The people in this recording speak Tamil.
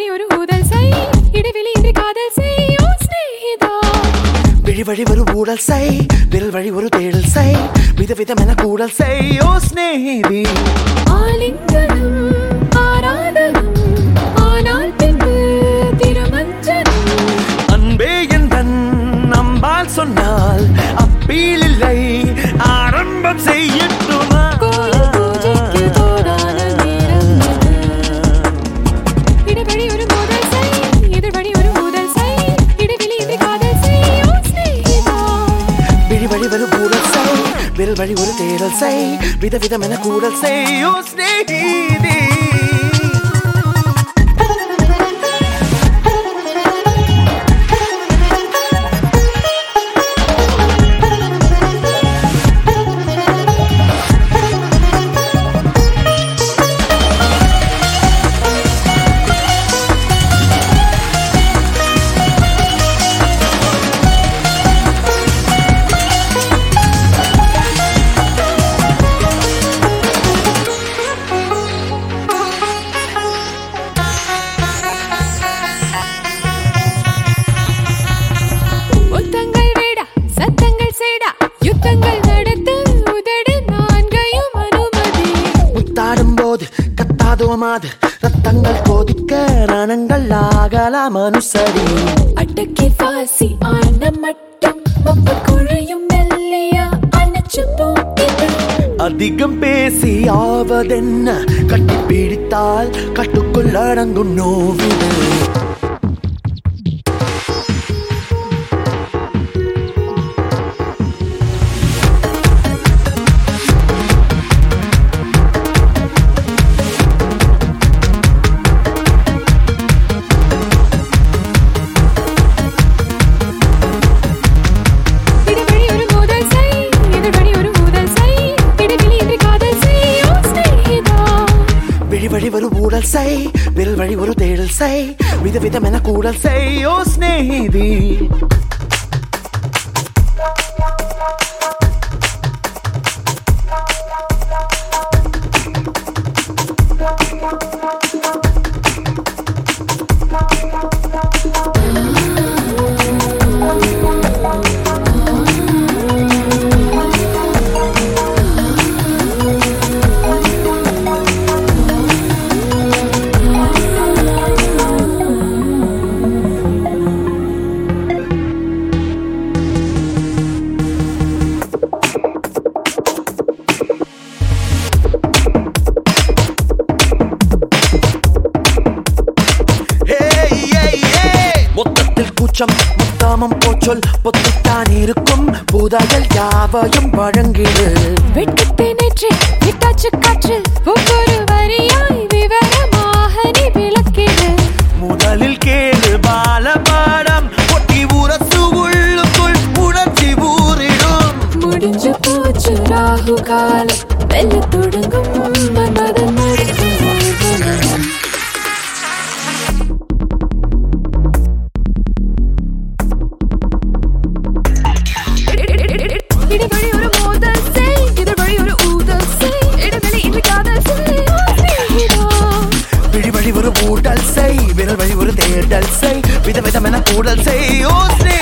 வழி ஒரு ஊதல் செய் இடைவெளி இன்றி காதல் செய் ஓ சிநேகிதா விழி வழி ஒரு ஊடல் செய் விரல் வழி ஒரு தேடல் செய் விதவிதம் என கூடல் செய் ஓ ஸ்நேகிதி ஆலிங்கனம் ஆராதனம் ஆனால் பின்பு திருமஞ்சனம் அன்பே எந்தன் நம்பால் சொன்னால் அப்பீல் இல்லை ஆரம்பம் செய்யட்டுமா கோயில் பூஜைக்கு போதான நேரம் இது இடைவெளி ஒரு மோதல் செய் எதிர்வழி ஒரு ஊதல் செய் இடைவெளி இன்றி காதல் செய் ஓ சிநேகிதா விழி வழி ஒரு ஊடல் செய் விரல் வழி ஒரு தேடல் செய் விதவிதம் என கூடல் செய் ஓ ஸ்நேகிதி முத்தங்கள் வேடா சத்தங்கள் சேடா யுத்தங்கள் நடத்த உதடு நான்கையும் அனுமதி முத்தாடும் போது கத்தாதுவமாது ரத்தங்கள் கொதிக்க ரணங்கள் ஆகலாம் அனுசரி அட்டக்கி வாசி ஆன மட்டும் ஒப்பு குழையும் மெல்லையா அணைச்சு போகிறது அதிகம் பேசி ஆவதென்ன கட்டி பிடித்தால் கட்டுக்குள் அடங்கும் நோவிது இடைவெளி ஒரு மோதல் செய் எதிர்வழி ஒரு ஊதல் செய் இடைவெளி இன்றி காதல் செய் ஓ சிநேகிதா விழி வழி ஒரு ஊடல் செய் விரல் வழி ஒரு தேடல் செய் விதவிதம் என கூடல் செய் ஓ ஸ்நேகிதி Hey, hey, hey! மொத்தத்தில் கூச்சம் முத்தாமம் போச்சொல் பொத்துத்தான் இருக்கும் புதையல் யாவையும் வழங்கிடு வெட்கத்தை நேற்று விட்டாச்சு காற்று ஒவ்வொரு வரியாய் விவரமாக நீ விளக்கிடு முதலில் கேளு பாலபாடம் ஒட்டி உரசு உள்ளுக்குள் உணர்ச்சி ஊறிடும் முடிஞ்சு போச்சு ராகு காலம் வெல்ல தொடங்கும் மன்மதன் மறுக்கும் இடைவெளி ஒரு மோதல் செய் எதிர்வழி ஒரு ஊதல் செய் இடைவெளி இன்றி காதல் செய் ஓ சிநேகிதா விழி வழி ஒரு ஊடல் செய் விரல் வழி ஒரு தேடல் செய் விதவிதம் என கூடல் செய் ஓ ஸ்நேகிதி.